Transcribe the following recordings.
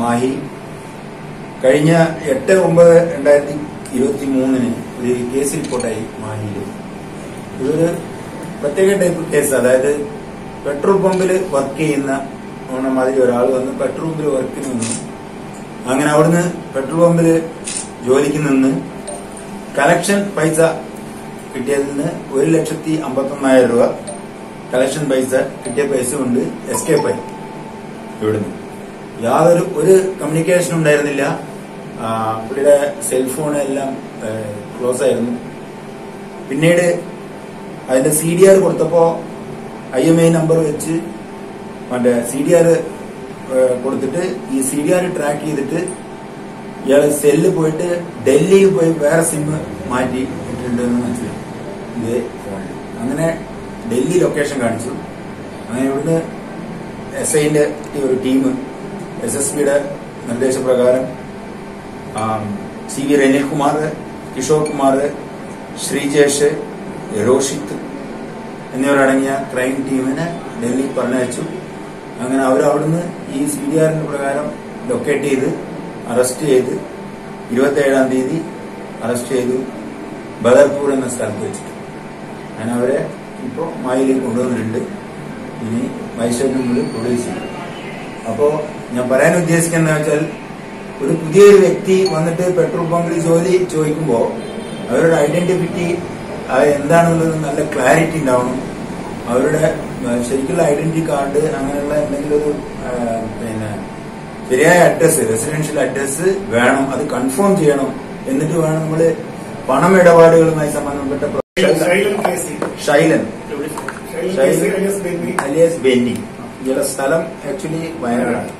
മാഹി കഴിഞ്ഞ എട്ട് ഒമ്പത് രണ്ടായിരത്തി ഇരുപത്തി മൂന്നിന് ഒരു കേസ് റിപ്പോർട്ടായി മാഹിയിൽ ഇതൊരു പ്രത്യേക ടൈപ്പ് കേസ് അതായത് പെട്രോൾ പമ്പിൽ വർക്ക് ചെയ്യുന്ന ഓണ മാതിരി ഒരാൾ വന്ന് പെട്രോൾ പമ്പിൽ വർക്കിന് നിന്നു അങ്ങനെ അവിടുന്ന് പെട്രോൾ പമ്പിൽ ജോലിക്ക് നിന്ന് കളക്ഷൻ പൈസ കിട്ടിയതിൽ നിന്ന് ഒരു ലക്ഷത്തി അമ്പത്തൊന്നായിരം രൂപ കളക്ഷൻ പൈസ കിട്ടിയ പൈസ കൊണ്ട് എസ്കേപ്പ് ആയി ഇവിടുന്ന് യാതൊരു ഒരു കമ്മ്യൂണിക്കേഷനും ഉണ്ടായിരുന്നില്ല ആ, പുള്ളിയുടെ സെൽഫോൺ എല്ലാം ക്ലോസ് ആയിരുന്നു പിന്നീട് അതിന്റെ സി ഡി ആർ കൊടുത്തപ്പോ ഐ എം ഐ നമ്പർ വെച്ച് മറ്റേ സി ഡി ആർ കൊടുത്തിട്ട് ഈ സി ഡി ആർ ട്രാക്ക് ചെയ്തിട്ട് ഇയാള് സെല്ല് പോയിട്ട് ഡൽഹിയിൽ പോയി വേറെ സിം മാറ്റി ഇട്ടിട്ടുണ്ടെന്ന് മനസ്സിലായി ഇത് ഫോണിൽ അങ്ങനെ ഡൽഹി ലൊക്കേഷൻ കാണിച്ചു അങ്ങനെ ഇവിടുന്ന് എസ് ഐന്റെ ഒരു ടീം എസ് എസ് പിയുടെ നിർദ്ദേശപ്രകാരം ആം, സി വി രനിൽകുമാർ കിഷോർ കുമാർ ശ്രീജേഷ് രോഷിത്ത് എന്നിവരടങ്ങിയ ക്രൈം ടീമിനെ ഡൽഹി പറഞ്ഞയച്ചു അങ്ങനെ അവർ അവിടുന്ന് ഈ സി ഡി ആറിന്റെ പ്രകാരം ലൊക്കേറ്റ് ചെയ്ത് അറസ്റ്റ് ചെയ്ത് ഇരുപത്തേഴാം തീയതി അറസ്റ്റ് ചെയ്തു ബദർപൂർ എന്ന സ്ഥലത്ത് വെച്ചിട്ട് അങ്ങനെ അവരെ ഇപ്പോൾ മായിലേക്ക് കൊണ്ടുവന്നിട്ടുണ്ട് ഇനി മജിസ്ട്രേറ്റിന് മുമ്പിൽ പ്രൊഡ്യൂസ് ചെയ്യും അപ്പോ ഞാൻ പറയാൻ ഉദ്ദേശിക്കുന്നത് വെച്ചാൽ ഒരു പുതിയൊരു വ്യക്തി വന്നിട്ട് പെട്രോൾ പമ്പിൽ ജോലി ചോദിക്കുമ്പോൾ അവരുടെ ഐഡന്റിറ്റി അത് എന്താണെന്നുള്ളത് നല്ല ക്ലാരിറ്റി ഉണ്ടാവണം അവരുടെ ആ, ശരിക്കുള്ള ഐഡന്റിറ്റി കാർഡ് അങ്ങനെയുള്ള എന്തെങ്കിലും ഒരു ആ, പിന്നെ ശരിയായ അഡ്രസ്സ് റെസിഡൻഷ്യൽ അഡ്രസ്സ് വേണം അത് കൺഫേം ചെയ്യണം എന്നിട്ട് വേണം നമ്മൾ പണം ഇടപാടുകളുമായി സംബന്ധപ്പെട്ട പ്രൊ- Shailan K C Shailan Shailan K C alias Benny alias Benny ഇയാളുടെ സ്ഥലം ആക്ച്വലി വയനാടാണ്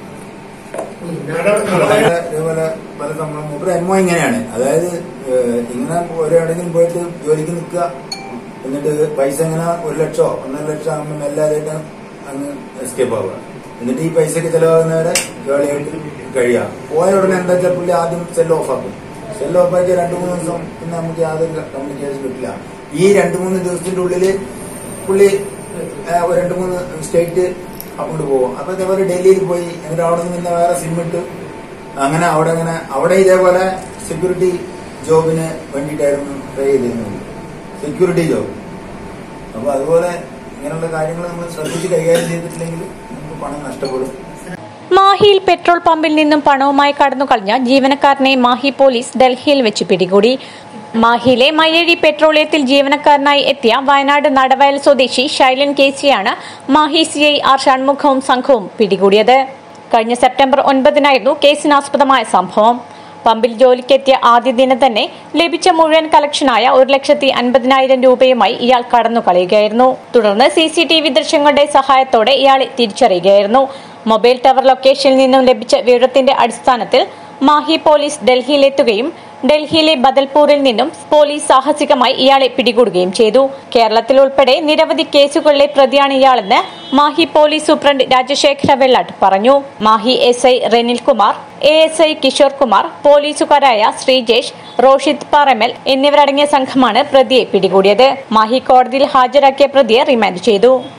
നട- ഇതേപോലെ പല സംഭവം മൂപ്പര് അനുഭവം ഇങ്ങനെയാണ് അതായത് ഏഹ്, ഇങ്ങനെ ഒരെവിടെങ്കിലും പോയിട്ട് ജോലിക്ക് നിൽക്കുക എന്നിട്ട് പൈസ ഇങ്ങനെ ഒരു ലക്ഷോ ഒന്നര ലക്ഷം ആകുമ്പോൾ മെല്ലാതായിട്ട് അങ്ങ് എസ്കേപ്പ് ആവുക എന്നിട്ട് ഈ പൈസക്ക് ചെലവാകുന്നവരെ ജോലിയായിട്ട് കഴിയുക പോയ ഉടനെ എന്താ വെച്ചാൽ പുള്ളി ആദ്യം സെൽ ഓഫ് ആക്കും സെൽ ഓഫ് ആക്കി രണ്ടു മൂന്ന് ദിവസം പിന്നെ നമുക്ക് യാതൊരു കമ്മ്യൂണിക്കേഷൻ കിട്ടില്ല ഈ രണ്ടു മൂന്ന് ദിവസത്തിന്റെ ഉള്ളില് പുള്ളി ഏഹ്, ഒരു രണ്ട് മൂന്ന് സ്റ്റേറ്റ് അങ്ങോട്ട് പോകും അപ്പൊ ഇതേപോലെ ഡൽഹിയിൽ പോയി എന്നിട്ട് അവിടെ നിന്ന് പിന്നെ വേറെ സിം ഇട്ട് അങ്ങനെ അവിടെ അങ്ങനെ അവിടെ ഇതേപോലെ സെക്യൂരിറ്റി ജോബിന് വേണ്ടിയിട്ടായിരുന്നു ട്രൈ ചെയ്തിരുന്നത് സെക്യൂരിറ്റി ജോബ് അപ്പൊ അതുപോലെ ഇങ്ങനെയുള്ള കാര്യങ്ങൾ നമ്മൾ ശ്രദ്ധിച്ച് കൈകാര്യം ചെയ്തിട്ടില്ലെങ്കിൽ നമുക്ക് പണം നഷ്ടപ്പെടും മാഹിയിൽ പെട്രോൾ പമ്പിൽ നിന്നും പണവുമായി കടന്നുകളഞ്ഞ ജീവനക്കാരനെ മാഹി പോലീസ് ഡൽഹിയിൽ വെച്ച് പിടികൂടി മാഹിയിലെ മയ്യഴി പെട്രോളിയത്തിൽ ജീവനക്കാരനായി എത്തിയ വയനാട് നടവയൽ സ്വദേശി ശൈലൻ കേസിയാണ് മാഹി സി ഐ ആർ ഷൺമുഖവും സംഘവും പിടികൂടിയത് കഴിഞ്ഞ സെപ്റ്റംബർ ഒൻപതിനായിരുന്നു കേസിനാസ്പദമായ സംഭവം പമ്പിൽ ജോലിക്കെത്തിയ ആദ്യ ദിനം തന്നെ ലഭിച്ച മുഴുവൻ കളക്ഷനായ ഒരു ലക്ഷത്തി അൻപതിനായിരം രൂപയുമായി ഇയാൾ കടന്നു കളയുകയായിരുന്നു തുടർന്ന് സി സി ടി വി ദൃശ്യങ്ങളുടെ സഹായത്തോടെ ഇയാളെ തിരിച്ചറിയുകയായിരുന്നു മൊബൈൽ ടവർ ലൊക്കേഷനിൽ നിന്നും ലഭിച്ച വിവരത്തിന്റെ അടിസ്ഥാനത്തിൽ മാഹി പോലീസ് ഡൽഹിയിലെത്തുകയും ഡൽഹിയിലെ ബദൽപൂരിൽ നിന്നും പോലീസ് സാഹസികമായി ഇയാളെ പിടികൂടുകയും ചെയ്തു കേരളത്തിൽ ഉൾപ്പെടെ നിരവധി കേസുകളിലെ പ്രതിയാണ് ഇയാളെന്ന് മാഹി പോലീസ് സൂപ്രണ്ട് രാജശേഖര വെള്ളാട്ട് പറഞ്ഞു Mahe S I Renil Kumar A S I Kishore Kumar പോലീസുകാരായ ശ്രീജേഷ് റോഷിത് പാറമൽ എന്നിവരടങ്ങിയ സംഘമാണ് പ്രതിയെ പിടികൂടിയത് മാഹി കോടതിയിൽ ഹാജരാക്കിയ പ്രതിയെ റിമാൻഡ് ചെയ്തു